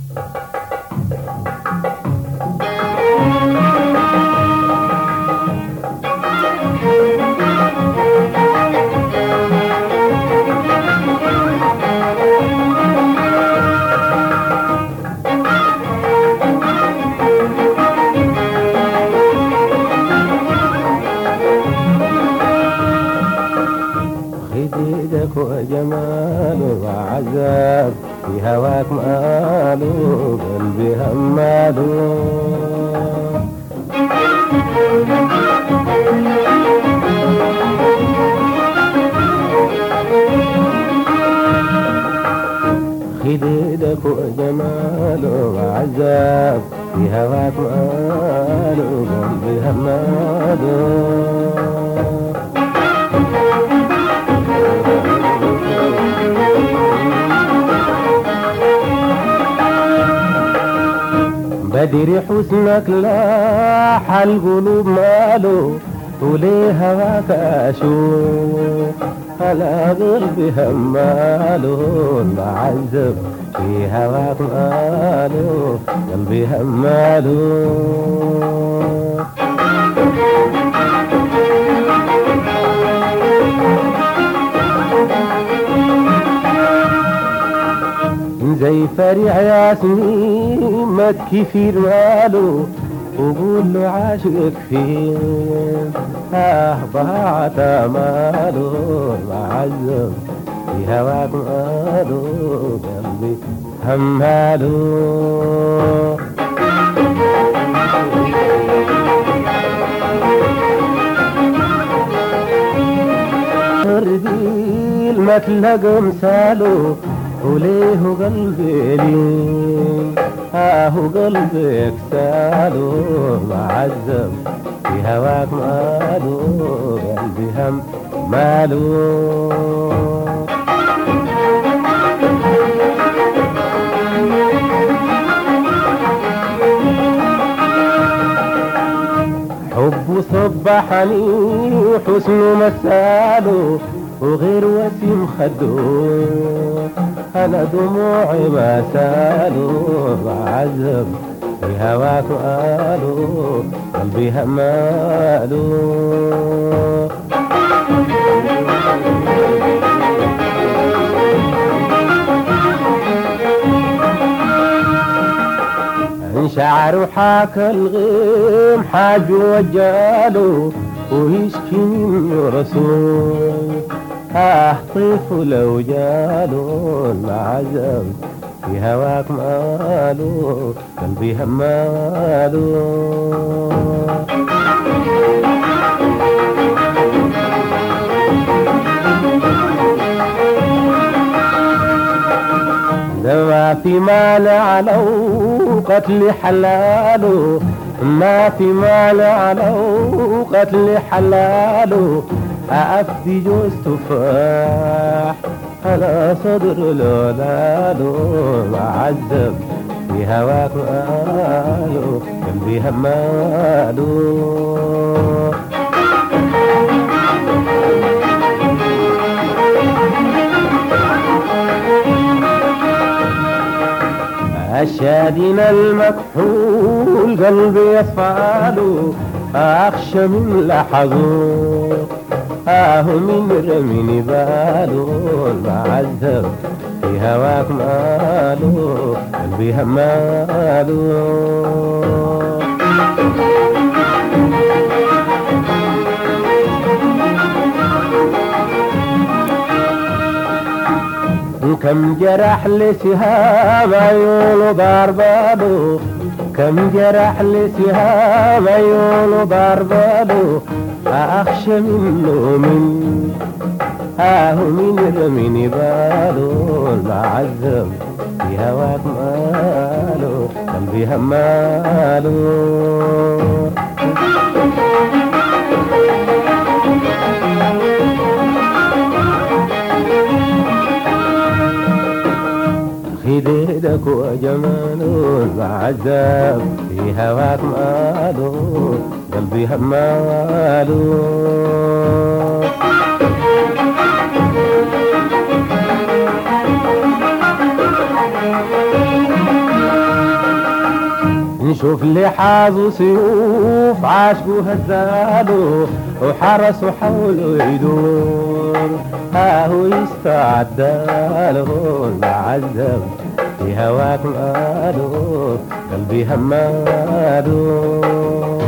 خديدك وجمال وعذاب في هواك ماله قلبي هماله خديدك وجمال وعذاب في هواك ماله قلبي هماله بدري حسنك لاح القلوب ماله وليه هواك اشوف على قلبي هماله معذب في هواك ماله قلبي هماله زي فريع ياسمين ما تكفير ماله وقول له عاشق فين اه ضاعت ماله معذب في هواك ماله قلبي هماله رديل ما تلاقى مثاله وليه قلبي لين آه قلبك ساله معذب في هواك ماله قلبي هم ماله حب صبحني وحسن مساله وغير وسيم خدو أنا دموعي ما سالوا بعذب في هواك وقالوا قلبي همالو انشعر وحاك الغيم حاج وجاله ويشكي من رسول آه طيف لو جاله العذب في هواك ماله قلبي هماله ده ما في مانع لو قتل حلاله ما في مانع لو قتل حلاله أفدي جوز تفاح على صدر لولاله معذب في هواك ماله قلبي هماله الشادين المكحول قلبي يصفاله أخشى من لحظه آه من رميني باله المعذب في هواك ماله قلبي هماله كم جرح لسهام عيونه ضرباله كم جرح لسهام عيونه ضرباله أخشى منه من آه من رميني باله المعذب في هواك ماله قلبي هماله خديدك وجماله المعذب في هواك ماله قلبي هماله نشوف اللي حازوا سيوف عاشقوا هزالوا وحرسوا حوله يدور ها هو يستعد له المعذب في هواك ماله قلبي هماله